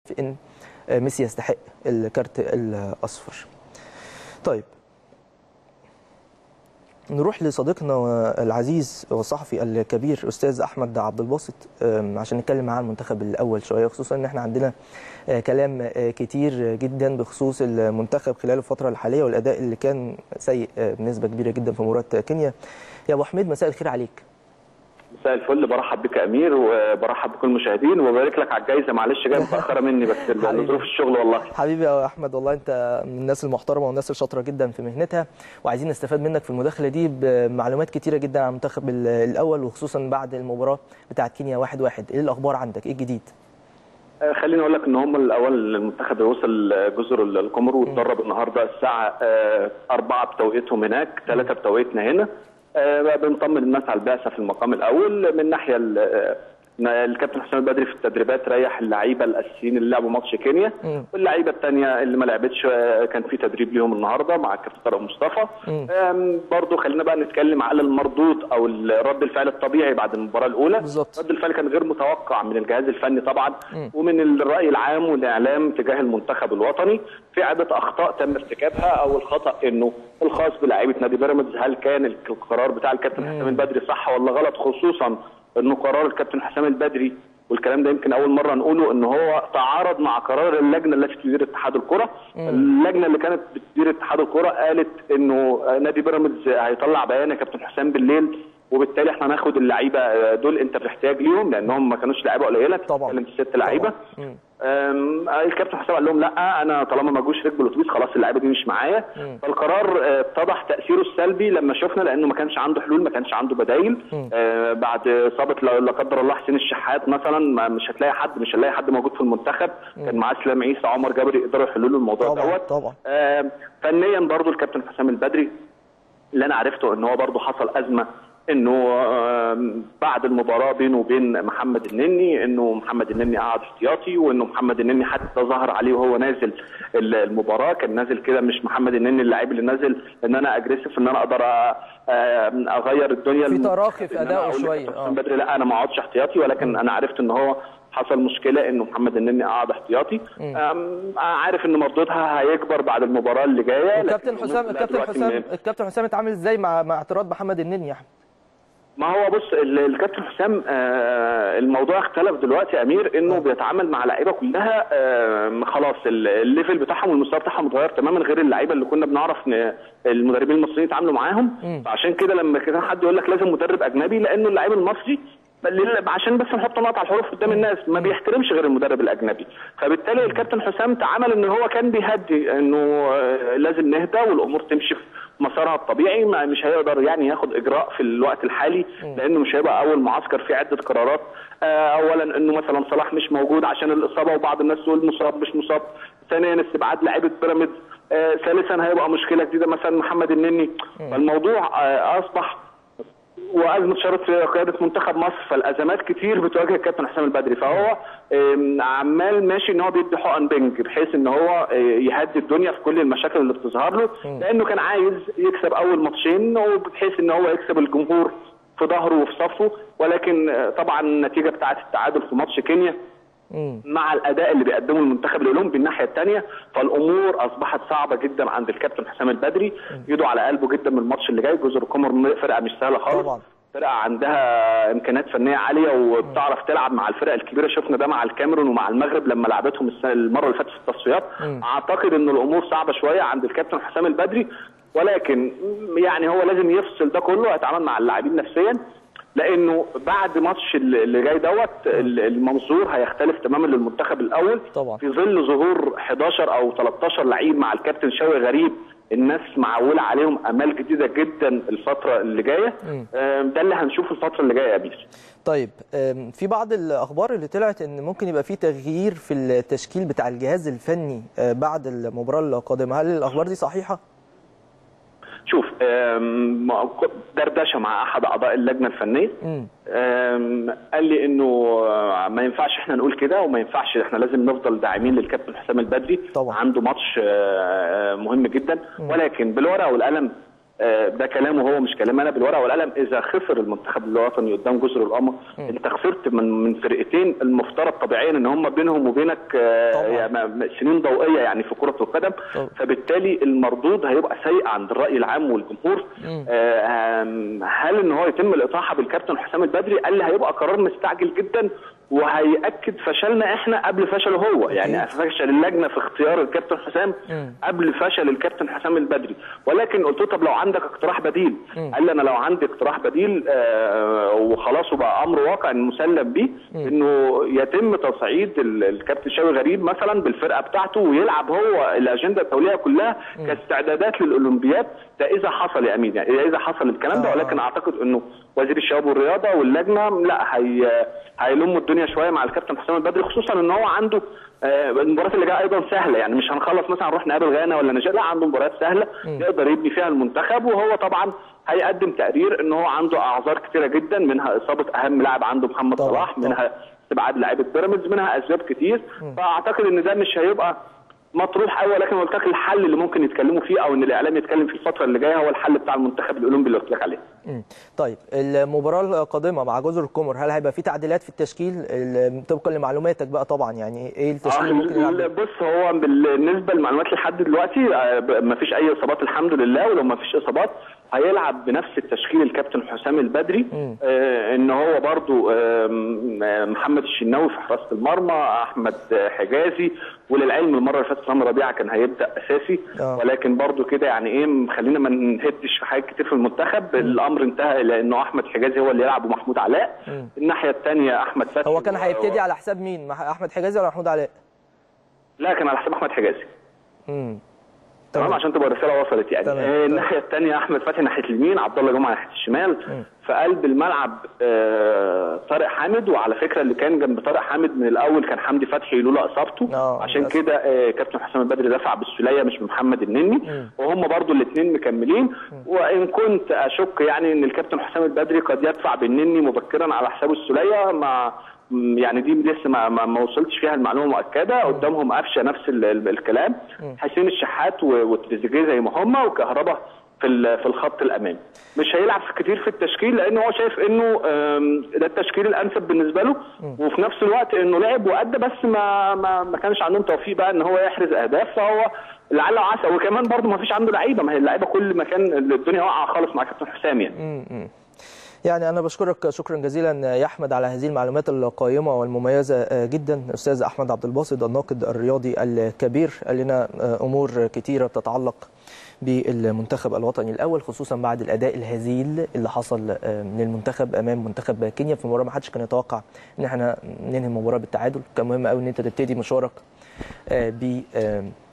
في ان ميسي يستحق الكارت الاصفر طيب نروح لصديقنا العزيز والصحفي الكبير استاذ احمد عبد الباسط عشان نتكلم معاه عن المنتخب الاول شويه خصوصا ان احنا عندنا كلام كتير جدا بخصوص المنتخب خلال الفتره الحاليه والاداء اللي كان سيء بنسبه كبيره جدا في مباراه كينيا يا ابو حميد مساء الخير عليك مساء الفل برحب بك يا امير وبرحب بكل المشاهدين وبارك لك على الجائزه معلش جايه متاخره مني بس ظروف الشغل والله حبيبي يا احمد والله انت من الناس المحترمه والناس الشاطره جدا في مهنتها وعايزين نستفاد منك في المداخله دي بمعلومات كتيره جدا عن المنتخب الاول وخصوصا بعد المباراه بتاعه كينيا 1-1 واحد واحد. ايه الاخبار عندك ايه الجديد خليني اقول لك ان هم الاول المنتخب اللي وصل جزر القمر واتدرب النهارده الساعه 4 بتوقيتهم هناك 3 بتوقيتنا هنا آه بنطمن الناس على البعثه في المقام الاول من ناحيه الكابتن حسام البدري في التدريبات ريح اللعيبه الاساسيين اللي لعبوا ماتش كينيا واللعيبه الثانيه اللي ما لعبتش كان في تدريب ليهم النهارده مع الكابتن طارق مصطفى برضه خلينا بقى نتكلم على المردود او رد الفعل الطبيعي بعد المباراه الاولى بالظبط رد الفعل كان غير متوقع من الجهاز الفني طبعا مم. ومن الراي العام والاعلام تجاه المنتخب الوطني في عده اخطاء تم ارتكابها اول خطا انه الخاص بلاعيبه نادي بيراميدز هل كان القرار بتاع الكابتن حسام البدري صح ولا غلط خصوصا انه قرار الكابتن حسام البدري والكلام ده يمكن اول مره نقوله ان هو تعارض مع قرار اللجنه التي تدير اتحاد الكره اللجنه اللي كانت بتدير اتحاد الكره قالت انه نادي بيراميدز هيطلع بيان يا كابتن حسام بالليل وبالتالي احنا هناخد اللعيبه دول انت في احتياج ليهم لانهم ما كانوش لعيبه قليله طبعا في ست لعيبه الكابتن حسام قال لهم لا انا طالما ما جوش ركبوا الاتوبيس خلاص اللعيبه دي مش معايا فالقرار اتضح تاثيره السلبي لما شفنا لانه ما كانش عنده حلول ما كانش عنده بدايل آه بعد اصابه لا قدر الله حسين الشحات مثلا مش هتلاقي حد مش هنلاقي حد موجود في المنتخب كان معاه اسلام عيسى عمر جابر يقدروا يحلوا له الموضوع طبعا دوت طبعا آه فنيا برضو الكابتن حسام البدري اللي انا عرفته ان هو برضو حصل ازمه انه بعد المباراه بينه وبين محمد النني انه محمد النني قعد احتياطي وانه محمد النني حتى ظهر عليه وهو نازل المباراه كان نازل كده مش محمد النني اللاعب اللي نازل ان انا اجريسيف ان انا اقدر اغير الدنيا في تراخي في ادائه شويه اه بدري لا انا ما اقعدش احتياطي ولكن انا عرفت ان هو حصل مشكله انه محمد النني قعد احتياطي عارف ان مردودها هيكبر بعد المباراه اللي جايه الكابتن حسام الكابتن حسام الكابتن حسام اتعامل ازاي مع مع اعتراض محمد النني يا احمد ما هو بص الكابتن حسام آه الموضوع اختلف دلوقتي يا امير انه بيتعامل مع لعيبه كلها آه خلاص الليفل بتاعهم والمستوى بتاعهم اتغير تماما غير اللعيبه اللي كنا بنعرف المدربين المصريين يتعاملوا معاهم فعشان كده لما كده حد يقول لك لازم مدرب اجنبي لانه اللعيب المصري عشان بس نحط نقط على الحروف قدام الناس ما بيحترمش غير المدرب الاجنبي فبالتالي الكابتن حسام تعامل ان هو كان بيهدي انه لازم نهدى والامور تمشي في مسارها الطبيعي مش هيقدر يعني ياخد اجراء في الوقت الحالي لانه مش هيبقى اول معسكر فيه عده قرارات اولا انه مثلا صلاح مش موجود عشان الاصابه وبعض الناس تقول مصاب مش مصاب ثانيا استبعاد لعيبه بيراميدز ثالثا هيبقى مشكله جديده مثلا محمد النني فالموضوع اصبح وازمه شرط في قياده منتخب مصر فالازمات كتير بتواجه الكابتن حسام البدري فهو عمال ماشي ان هو بيدي حقن بنج بحيث ان هو يهدي الدنيا في كل المشاكل اللي بتظهر له لانه كان عايز يكسب اول ماتشين وبحيث ان هو يكسب الجمهور في ظهره وفي صفه ولكن طبعا النتيجه بتاعه التعادل في ماتش كينيا مع الاداء اللي بيقدمه المنتخب الاولمبي الناحيه الثانيه فالامور اصبحت صعبه جدا عند الكابتن حسام البدري يدعو على قلبه جدا من الماتش اللي جاي جزر القمر فرقه مش سهله خالص طبعا فرقه عندها امكانيات فنيه عاليه وبتعرف تلعب مع الفرق الكبيره شفنا ده مع الكاميرون ومع المغرب لما لعبتهم السنه المره اللي فاتت في التصفيات اعتقد ان الامور صعبه شويه عند الكابتن حسام البدري ولكن يعني هو لازم يفصل ده كله هيتعامل مع اللاعبين نفسيا لانه بعد ماتش اللي جاي دوت المنظور هيختلف تماما للمنتخب الاول طبعا. في ظل ظهور 11 او 13 لعيب مع الكابتن شوقي غريب الناس معوله عليهم امال جديده جدا الفتره اللي جايه ده اللي هنشوفه الفتره اللي جايه يا بيش طيب في بعض الاخبار اللي طلعت ان ممكن يبقى في تغيير في التشكيل بتاع الجهاز الفني بعد المباراه القادمه هل الاخبار دي صحيحه شوف دردشه مع احد اعضاء اللجنه الفنيه قال لي انه ما ينفعش احنا نقول كده وما ينفعش احنا لازم نفضل داعمين للكابتن حسام البدري طبعا. عنده ماتش مهم جدا ولكن بالورقه والقلم آه، ده كلامه هو مش كلام انا بالورقه والقلم اذا خسر المنتخب الوطني قدام جزر القمر انت خسرت من من فرقتين المفترض طبيعيا ان هم بينهم وبينك آه، طبعاً. يعني م- سنين ضوئيه يعني في كره القدم طبعاً. فبالتالي المردود هيبقى سيء عند الراي العام والجمهور آه، آم، هل ان هو يتم الاطاحه بالكابتن حسام البدري قال لي هيبقى قرار مستعجل جدا وهيأكد فشلنا احنا قبل فشله هو يعني فشل اللجنه في اختيار الكابتن حسام مم. قبل فشل الكابتن حسام البدري ولكن قلت له طب لو عندك اقتراح بديل قال لي انا لو عندي اقتراح بديل آه وخلاص وبقى امر واقع مسلم بيه انه يتم تصعيد ال- الكابتن شاوي غريب مثلا بالفرقه بتاعته ويلعب هو الاجنده الدوليه كلها كاستعدادات للاولمبياد ده اذا حصل يا امين يعني اذا حصل الكلام ده آه. ولكن اعتقد انه وزير الشباب والرياضه واللجنه لا هي هيلموا الدنيا شويه مع الكابتن حسام البدري خصوصا ان هو عنده آه، المباريات اللي جايه ايضا سهله يعني مش هنخلص مثلا نروح نقابل غانا ولا نيجيريا لا عنده مباريات سهله يقدر يبني فيها المنتخب وهو طبعا هيقدم تقرير ان هو عنده اعذار كثيره جدا منها اصابه اهم لاعب عنده محمد طبعاً، صلاح طبعاً. منها استبعاد لاعيبه بيراميدز منها اسباب كتير فاعتقد ان ده مش هيبقى مطروح قوي ولكن قلت لك الحل اللي ممكن يتكلموا فيه او ان الاعلام يتكلم فيه الفتره اللي جايه هو الحل بتاع المنتخب الاولمبي اللي قلت لك عليه مم. طيب المباراة القادمة مع جزر القمر هل هيبقى في تعديلات في التشكيل ال- طبقا لمعلوماتك بقى طبعا يعني ايه التشكيل اللي ممكن يلعب آه، بيه؟ بص هو بالنسبه للمعلومات لحد دلوقتي ما فيش اي اصابات الحمد لله ولو ما فيش اصابات هيلعب بنفس التشكيل الكابتن حسام البدري آه ان هو برضو آم، آه محمد الشناوي في حراسه المرمى احمد حجازي وللعلم المره اللي فاتت رامي ربيعه كان هيبدا اساسي آه. ولكن برضو كده يعني ايه خلينا ما نهدش في حاجات كتير في المنتخب الامر انتهى لانه احمد حجازي هو اللي يلعب ومحمود علاء الناحيه الثانيه احمد فتحي هو كان و- هيبتدي على حساب مين مح- احمد حجازي ولا محمود علاء لا كان على حساب احمد حجازي امم تمام عشان تبقى الرساله وصلت يعني تمام. آه الناحيه الثانيه احمد فتحي ناحيه اليمين عبد الله جمعه ناحيه الشمال في قلب الملعب آه طارق حامد وعلى فكره اللي كان جنب طارق حامد من الاول كان حمدي فتحي لولا اصابته آه، عشان للأسف. كده آه كابتن حسام البدري دفع بالسوليه مش بمحمد النني وهم برضو الاثنين مكملين وان كنت اشك يعني ان الكابتن حسام البدري قد يدفع بالنني مبكرا على حساب السوليه مع م- يعني دي لسه ما, ما, ما وصلتش فيها المعلومه مؤكده قدامهم قفشه نفس ال ال الكلام حسين الشحات و- وتريزيجيه زي ما هم وكهربا في ال- في الخط الامامي مش هيلعب في كتير في التشكيل لان هو شايف انه آم، ده التشكيل الانسب بالنسبه له وفي نفس الوقت انه لعب وادى بس ما ما, ما كانش عندهم توفيق بقى ان هو يحرز اهداف فهو لعل وعسى وكمان برضه ما فيش عنده لعيبه ما هي اللعيبه كل مكان الدنيا واقعه خالص مع كابتن حسام يعني امم يعني انا بشكرك شكرا جزيلا يا احمد على هذه المعلومات القيمه والمميزه جدا استاذ احمد عبد الباسط الناقد الرياضي الكبير قال لنا امور كثيره تتعلق بالمنتخب الوطني الاول خصوصا بعد الاداء الهزيل اللي حصل من المنتخب امام منتخب كينيا في مباراه ما حدش كان يتوقع ان احنا ننهي المباراه بالتعادل كان مهم قوي ان انت تبتدي مشوارك ب